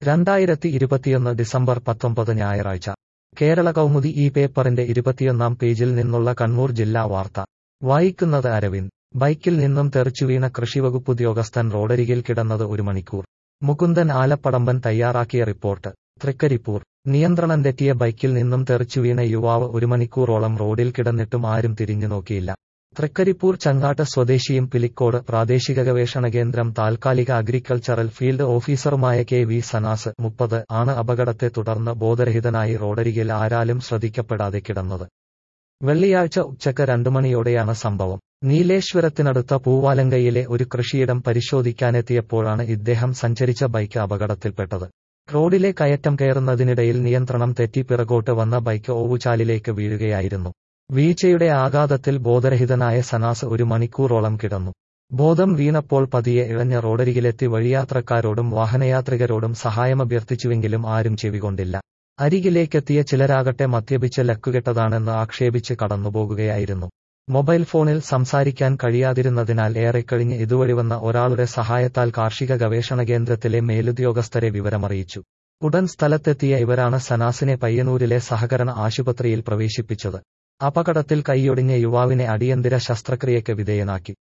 രണ്ടായിരത്തി ഇരുപത്തിയൊന്ന് ഡിസംബർ പത്തൊമ്പത് ഞായറാഴ്ച കേരള കൗമുദി ഈ പേപ്പറിന്റെ ഇരുപത്തിയൊന്നാം പേജിൽ നിന്നുള്ള കണ്ണൂർ ജില്ലാ വാർത്ത വായിക്കുന്നത് അരവിന്ദ് ബൈക്കിൽ നിന്നും തെറിച്ചുവീണ കൃഷിവകുപ്പ് ഉദ്യോഗസ്ഥൻ റോഡരികിൽ കിടന്നത് ഒരു മണിക്കൂർ മുകുന്ദൻ ആലപ്പടമ്പൻ തയ്യാറാക്കിയ റിപ്പോർട്ട് തൃക്കരിപ്പൂർ നിയന്ത്രണം തെറ്റിയ ബൈക്കിൽ നിന്നും തെറിച്ചുവീണ യുവാവ് ഒരു മണിക്കൂറോളം റോഡിൽ കിടന്നിട്ടും ആരും തിരിഞ്ഞു നോക്കിയില്ല തൃക്കരിപ്പൂർ ചങ്ങാട്ട് സ്വദേശിയും പിലിക്കോട് പ്രാദേശിക ഗവേഷണ കേന്ദ്രം താൽക്കാലിക അഗ്രികൾച്ചറൽ ഫീൽഡ് ഓഫീസറുമായ കെ വി സനാസ് മുപ്പത് ആണ് അപകടത്തെ തുടർന്ന് ബോധരഹിതനായി റോഡരികിൽ ആരാലും ശ്രദ്ധിക്കപ്പെടാതെ കിടന്നത് വെള്ളിയാഴ്ച ഉച്ചക്ക് രണ്ടു മണിയോടെയാണ് സംഭവം നീലേശ്വരത്തിനടുത്ത പൂവാലങ്കയിലെ ഒരു കൃഷിയിടം പരിശോധിക്കാനെത്തിയപ്പോഴാണ് ഇദ്ദേഹം സഞ്ചരിച്ച ബൈക്ക് അപകടത്തിൽപ്പെട്ടത് റോഡിലെ കയറ്റം കയറുന്നതിനിടയിൽ നിയന്ത്രണം തെറ്റി പിറകോട്ട് വന്ന ബൈക്ക് ഓവുചാലിലേക്ക് വീഴുകയായിരുന്നു വീഴ്ചയുടെ ആഘാതത്തിൽ ബോധരഹിതനായ സനാസ് ഒരു മണിക്കൂറോളം കിടന്നു ബോധം വീണപ്പോൾ പതിയെ ഇഴഞ്ഞ റോഡരികിലെത്തി വഴിയാത്രക്കാരോടും വാഹനയാത്രികരോടും സഹായമഭ്യർത്ഥിച്ചുവെങ്കിലും ആരും ചെവികൊണ്ടില്ല അരികിലേക്കെത്തിയ ചിലരാകട്ടെ മദ്യപിച്ച് ലക്കുകെട്ടതാണെന്ന് ആക്ഷേപിച്ച് കടന്നുപോകുകയായിരുന്നു മൊബൈൽ ഫോണിൽ സംസാരിക്കാൻ കഴിയാതിരുന്നതിനാൽ ഏറെക്കഴിഞ്ഞ് ഇതുവഴി വന്ന ഒരാളുടെ സഹായത്താൽ കാർഷിക ഗവേഷണ കേന്ദ്രത്തിലെ മേലുദ്യോഗസ്ഥരെ വിവരമറിയിച്ചു ഉടൻ സ്ഥലത്തെത്തിയ ഇവരാണ് സനാസിനെ പയ്യന്നൂരിലെ സഹകരണ ആശുപത്രിയിൽ പ്രവേശിപ്പിച്ചത് അപകടത്തിൽ കൈയൊടിഞ്ഞ യുവാവിനെ അടിയന്തര ശസ്ത്രക്രിയയ്ക്ക് വിധേയനാക്കി